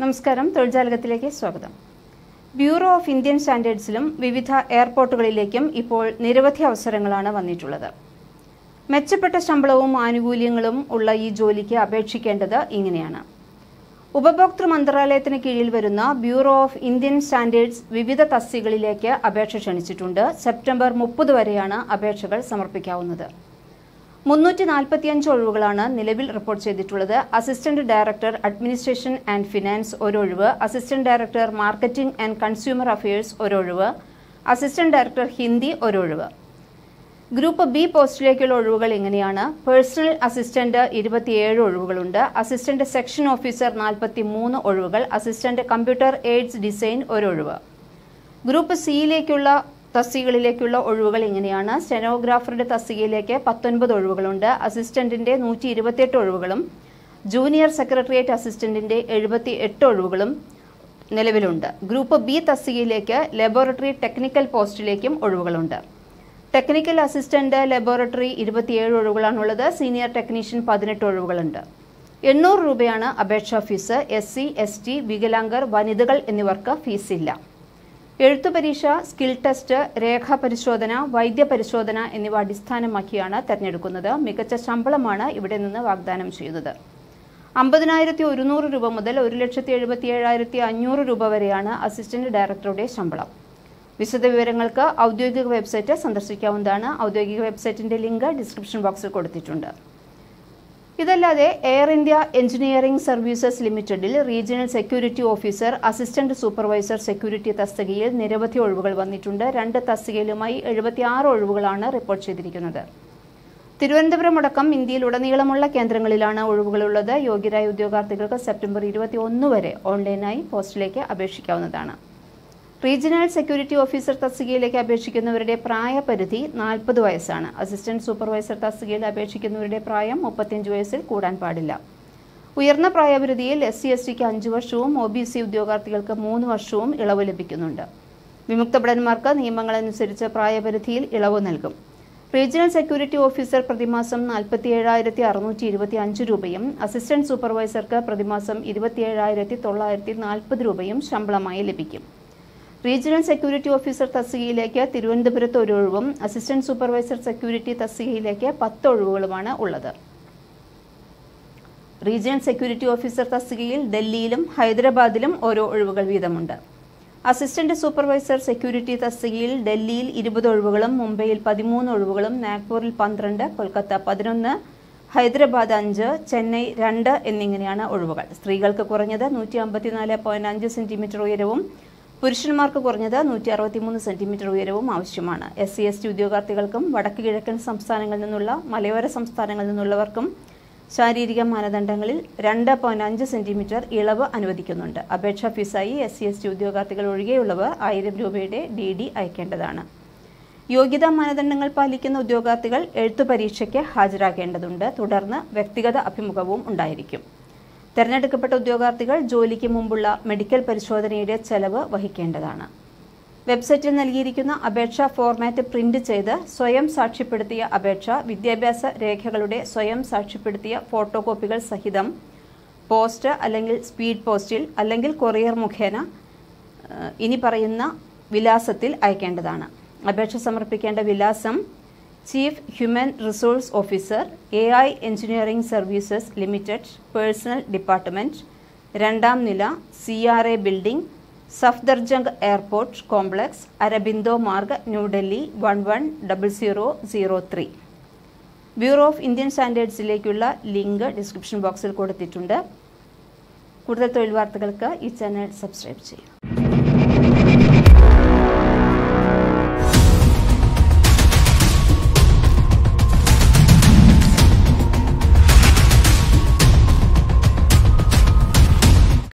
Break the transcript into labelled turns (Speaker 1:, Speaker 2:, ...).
Speaker 1: നമസ്കാരം തൊഴിൽജാലകത്തിലേക്ക് സ്വാഗതം bureau of Indian സ്റ്റാൻഡേർഡ്സിലും വിവിധ എയർപോർട്ടുകളിലേക്കും ഇപ്പോൾ നിരവധി അവസരങ്ങളാണ് വന്നിട്ടുള്ളത് മെച്ചപ്പെട്ട ശമ്പളവും ആനുകൂല്യങ്ങളും ഉള്ള ഈ ജോലിക്ക് അപേക്ഷിക്കേണ്ടത് ഇങ്ങനെയാണ് ഉപഭോക്തൃ മന്ത്രാലയത്തിന് കീഴിൽ വരുന്ന ബ്യൂറോ ഓഫ് ഇന്ത്യൻ സ്റ്റാൻഡേർഡ്സ് വിവിധ തസ്തികളിലേക്ക് അപേക്ഷ ക്ഷണിച്ചിട്ടുണ്ട് സെപ്റ്റംബർ മുപ്പത് വരെയാണ് അപേക്ഷകൾ സമർപ്പിക്കാവുന്നത് മുന്നൂറ്റി നാൽപ്പത്തിയഞ്ച് ഒഴിവുകളാണ് നിലവിൽ റിപ്പോർട്ട് ചെയ്തിട്ടുള്ളത് assistant director administration and finance ഒരൊഴിവ് assistant director marketing and consumer affairs ഒരൊഴിവ് അസിസ്റ്റന്റ് ഡയറക്ടർ ഹിന്ദി ഒരൊഴിവ് ഗ്രൂപ്പ് ബി പോസ്റ്റിലേക്കുള്ള ഒഴിവുകൾ ഇങ്ങനെയാണ് പേഴ്സണൽ അസിസ്റ്റന്റ് ഇരുപത്തിയേഴ് ഒഴിവുകളുണ്ട് അസിസ്റ്റന്റ് സെക്ഷൻ ഓഫീസർ നാൽപ്പത്തി മൂന്ന് ഒഴിവുകൾ അസിസ്റ്റന്റ് കമ്പ്യൂട്ടർ എയ്ഡ്സ് ഡിസൈൻ ഒരൊഴിവ് ഗ്രൂപ്പ് സിയിലേക്കുള്ള തസ്തികകളിലേക്കുള്ള ഒഴിവുകൾ ഇങ്ങനെയാണ് സ്റ്റെനോഗ്രാഫറുടെ തസ്തികയിലേക്ക് പത്തൊൻപത് ഒഴിവുകളുണ്ട് അസിസ്റ്റന്റിന്റെ നൂറ്റി ഇരുപത്തിയെട്ട് ഒഴിവുകളും ജൂനിയർ സെക്രട്ടേറിയറ്റ് അസിസ്റ്റന്റിന്റെ എഴുപത്തി എട്ട് ഒഴിവുകളും നിലവിലുണ്ട് ഗ്രൂപ്പ് ബി തസ്തികയിലേക്ക് ലബോറട്ടറി ടെക്നിക്കൽ പോസ്റ്റിലേക്കും ഒഴിവുകളുണ്ട് ടെക്നിക്കൽ അസിസ്റ്റന്റ് ലബോറട്ടറി ഇരുപത്തിയേഴ് ഒഴിവുകളാണുള്ളത് സീനിയർ ടെക്നീഷ്യൻ പതിനെട്ട് ഒഴിവുകളുണ്ട് എണ്ണൂറ് രൂപയാണ് അപേക്ഷാ fee S C S T വികലാംഗർ വനിതകൾ എന്നിവർക്ക് ഫീസില്ല എഴുത്തു പരീക്ഷ സ്കിൽ ടെസ്റ്റ് രേഖാ പരിശോധന വൈദ്യ പരിശോധന എന്നിവ അടിസ്ഥാനമാക്കിയാണ് തെരഞ്ഞെടുക്കുന്നത് മികച്ച ശമ്പളമാണ് ഇവിടെ നിന്ന് വാഗ്ദാനം ചെയ്യുന്നത് അമ്പതിനായിരത്തി ഒരുന്നൂറ് രൂപ മുതൽ ഒരു ലക്ഷത്തി എഴുപത്തി ഏഴായിരത്തി അഞ്ഞൂറ് രൂപ വരെയാണ് അസിസ്റ്റന്റ് ഡയറക്ടറുടെ ശമ്പളം വിശദ വിവരങ്ങൾക്ക് ഔദ്യോഗിക വെബ്സൈറ്റ് സന്ദർശിക്കാവുന്നതാണ് ഔദ്യോഗിക വെബ്സൈറ്റിന്റെ ലിങ്ക് ഡിസ്ക്രിപ്ഷൻ ബോക്സിൽ കൊടുത്തിട്ടുണ്ട് ഇതല്ലാതെ എയർ ഇന്ത്യ എഞ്ചിനീയറിംഗ് സർവീസസ് ലിമിറ്റഡിൽ regional security officer assistant supervisor security തസ്തികയിൽ നിരവധി ഒഴിവുകൾ വന്നിട്ടുണ്ട് രണ്ട് തസ്തികയിലുമായി എഴുപത്തിയാറ് ഒഴിവുകളാണ് റിപ്പോർട്ട് ചെയ്തിരിക്കുന്നത് തിരുവനന്തപുരം അടക്കം ഇന്ത്യയിലുടനീളമുള്ള കേന്ദ്രങ്ങളിലാണ് ഒഴിവുകളുള്ളത് യോഗ്യരായ ഉദ്യോഗാർത്ഥികൾക്ക് സെപ്റ്റംബർ ഇരുപത്തി ഒന്ന് വരെ ഓൺലൈനായി പോസ്റ്റിലേക്ക് അപേക്ഷിക്കാവുന്നതാണ് റീജിയണൽ സെക്യൂരിറ്റി ഓഫീസർ തസ്തികയിലേക്ക് അപേക്ഷിക്കുന്നവരുടെ പ്രായപരിധി നാൽപ്പത് വയസ്സാണ് അസിസ്റ്റന്റ് സൂപ്പർവൈസർ തസ്തികയിൽ അപേക്ഷിക്കുന്നവരുടെ പ്രായം മുപ്പത്തിയഞ്ച് വയസ്സിൽ കൂടാൻ പാടില്ല ഉയർന്ന പ്രായപരിധിയിൽ എസ് സി എസ് ടിക്ക് അഞ്ച് വർഷവും ഒ ബി സി ഉദ്യോഗാർത്ഥികൾക്ക് മൂന്ന് വർഷവും ഇളവ് ലഭിക്കുന്നുണ്ട് വിമുക്ത ഭടന്മാർക്ക് നിയമങ്ങളനുസരിച്ച് പ്രായപരിധിയിൽ ഇളവ് നൽകും റീജിയണൽ സെക്യൂരിറ്റി ഓഫീസർ പ്രതിമാസം നാൽപ്പത്തി ഏഴായിരത്തി അറുന്നൂറ്റി ഇരുപത്തി അഞ്ച് രൂപയും അസിസ്റ്റന്റ് സൂപ്പർവൈസർക്ക് പ്രതിമാസം ഇരുപത്തിയേഴായിരത്തി തൊള്ളായിരത്തി നാൽപ്പത് രൂപയും ശമ്പളമായി ലഭിക്കും റീജിയണൽ സെക്യൂരിറ്റി ഓഫീസർ തസ്തികയിലേക്ക് തിരുവനന്തപുരത്ത് ഒരു ഒഴിവും അസിസ്റ്റന്റ് സൂപ്പർവൈസർ സെക്യൂരിറ്റി തസ്തികയിലേക്ക് പത്ത് ഒഴിവുകളുമാണ് ഉള്ളത് റീജിയണൽ സെക്യൂരിറ്റി ഓഫീസർ തസ്തികയിൽ ഡൽഹിയിലും ഹൈദരാബാദിലും ഓരോ ഒഴിവുകൾ വീതമുണ്ട് അസിസ്റ്റന്റ് സൂപ്പർവൈസർ സെക്യൂരിറ്റി തസ്തികയിൽ ഡൽഹിയിൽ ഇരുപത് ഒഴിവുകളും മുംബൈയിൽ പതിമൂന്ന് ഒഴിവുകളും നാഗ്പൂരിൽ പന്ത്രണ്ട് കൊൽക്കത്ത പതിനൊന്ന് ഹൈദരാബാദ് അഞ്ച് ചെന്നൈ രണ്ട് എന്നിങ്ങനെയാണ് ഒഴിവുകൾ സ്ത്രീകൾക്ക് കുറഞ്ഞത് നൂറ്റി അമ്പത്തിനാല് പോയിന്റ് അഞ്ച് സെന്റിമീറ്റർ ഉയരവും പുരുഷന്മാർക്ക് കുറഞ്ഞത് നൂറ്റി അറുപത്തിമൂന്ന് സെന്റിമീറ്റർ ഉയരവും ആവശ്യമാണ് എസ് സി എസ് ടി ഉദ്യോഗാർത്ഥികൾക്കും വടക്ക് കിഴക്കൻ സംസ്ഥാനങ്ങളിൽ നിന്നുള്ള മലയോര സംസ്ഥാനങ്ങളിൽ നിന്നുള്ളവർക്കും ശാരീരിക മാനദണ്ഡങ്ങളിൽ രണ്ട് പോയിന്റ് അഞ്ച് സെന്റിമീറ്റർ ഇളവ് അനുവദിക്കുന്നുണ്ട് അപേക്ഷാ ഫീസായി എസ് സി എസ് ടി ഉദ്യോഗാർത്ഥികൾ ഒഴികെയുള്ളവർ ആയിരം രൂപയുടെ ഡി ഡി അയക്കേണ്ടതാണ് യോഗ്യതാ മാനദണ്ഡങ്ങൾ പാലിക്കുന്ന ഉദ്യോഗാർത്ഥികൾ എഴുത്തു പരീക്ഷയ്ക്ക് ഹാജരാകേണ്ടതുണ്ട് തുടർന്ന് വ്യക്തിഗത അഭിമുഖവും ഉണ്ടായിരിക്കും തെരഞ്ഞെടുക്കപ്പെട്ട ഉദ്യോഗാർത്ഥികൾ ജോലിക്ക് മുമ്പുള്ള മെഡിക്കൽ പരിശോധനയുടെ ചെലവ് വഹിക്കേണ്ടതാണ് വെബ്സൈറ്റിൽ നൽകിയിരിക്കുന്ന അപേക്ഷാ ഫോർമാറ്റ് പ്രിന്റ് ചെയ്ത് സ്വയം സാക്ഷ്യപ്പെടുത്തിയ അപേക്ഷ വിദ്യാഭ്യാസ രേഖകളുടെ സ്വയം സാക്ഷ്യപ്പെടുത്തിയ ഫോട്ടോ കോപ്പികൾ സഹിതം പോസ്റ്റ് അല്ലെങ്കിൽ സ്പീഡ് പോസ്റ്റിൽ അല്ലെങ്കിൽ കൊറിയർ മുഖേന ഏഹ്, ഇനി പറയുന്ന വിലാസത്തിൽ അയക്കേണ്ടതാണ് അപേക്ഷ സമർപ്പിക്കേണ്ട വിലാസം chief human resource officer A I engineering services limited personnel department രണ്ടാം നില C R A building Safdarjung airport complex Aurobindo Marg New Delhi one one double zero zero three bureau of Indian സ്റ്റാൻഡേർഡ്സിലേക്കുള്ള ലിങ്ക് ഡിസ്ക്രിപ്ഷൻ ബോക്സിൽ കൊടുത്തിട്ടുണ്ട് കൂടുതൽ തൊഴിൽ വാർത്തകൾക്ക് ഈ ചാനൽ സബ്സ്ക്രൈബ് ചെയ്യും